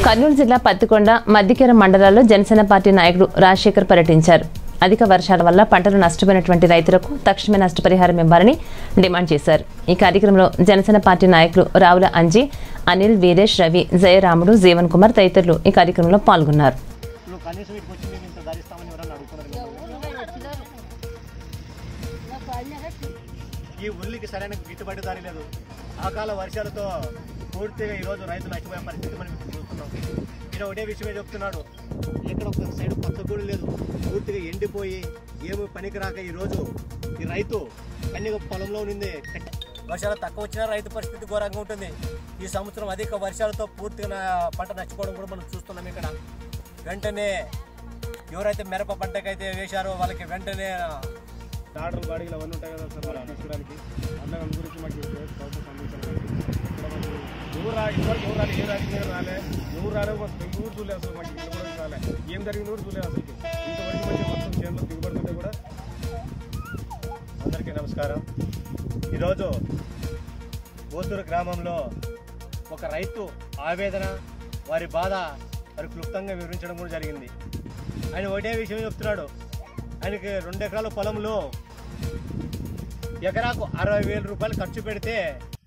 కర్నూలు జిల్లా పత్తికొండ మద్దికెర మండలాల్లో జనసేన పార్టీ నాయకుడు రాజశేఖర్ పర్యటించారు అధిక వర్షాల వల్ల పంటలు నష్టపోయినటువంటి రైతులకు తక్షణమే నష్టపరిహారం ఇవ్వాలని డిమాండ్ చేశారు ఈ కార్యక్రమంలో జనసేన పార్టీ నాయకులు రావుల అంజీ అనిల్ వీరేష్ రవి జయరాముడు జీవన్ కుమార్ తదితరులు ఈ కార్యక్రమంలో పాల్గొన్నారు ఇప్పుడు కనీసం ఇక్కడికి వచ్చి మేము ఇంత ధరిస్తామని ఎవరన్నా అడుగుతున్నారు ఈ ఉల్లికి సరైన గిట్టుబాటు దారి లేదు అకాల వర్షాలతో పూర్తిగా ఈరోజు రైతులు నష్టపోయే పరిస్థితి మనం ఇప్పుడు చూస్తున్నాం ఈయన ఒకటే విషయమే చెప్తున్నాడు ఇక్కడ ఒక సైడ్ కొత్త కూడా లేదు పూర్తిగా ఎండిపోయి ఏమి పనికి రాక ఈరోజు ఈ రైతు కన్యక పొలంలో ఉంది వర్షాలు తక్కువ వచ్చినా రైతు పరిస్థితి ఘోరంగా ఉంటుంది ఈ సంవత్సరం అధిక వర్షాలతో పూర్తిగా నా- పంట నష్టపోవడం కూడా మనం చూస్తున్నాం ఇక్కడ వెంటనే ఎవరైతే మిరప పంటకైతే వేశారో వాళ్ళకి వెంటనే ఆర్డర్లు బాడీలు అవన్నీ ఉంటాయి కదా సార్ మనం తీసుకోవడానికి అన్న దాని గురించి మాకు ప్రభుత్వం స్పందించాలి ఇక్కడ మాకు ఎవరు రా ఇంతవరకు ఎవరు రాలే ఏ రాజకీయం రాలే ఎవరు రాలే మాకు ఎవరు చూడలేదు అసలు మాకు ఇక్కడ కూడా రాలే ఏం జరిగింది కూడా చూడలేదు అసలు ఇంతవరకు మంచి మొత్తం చేనులో దిగుబడుతుంటే కూడా అందరికీ నమస్కారం ఈరోజు ఓతూరు గ్రామంలో ఒక రైతు ఆవేదన వారి బాధ వారి క్లుప్తంగా వివరించడం కూడా జరిగింది ఆయన ఒకటే విషయం చెప్తున్నాడు ఆయనకి రెండు ఎకరాల పొలంలో ఎకరాకు అరవై వేల రూపాయలు ఖర్చు పెడితే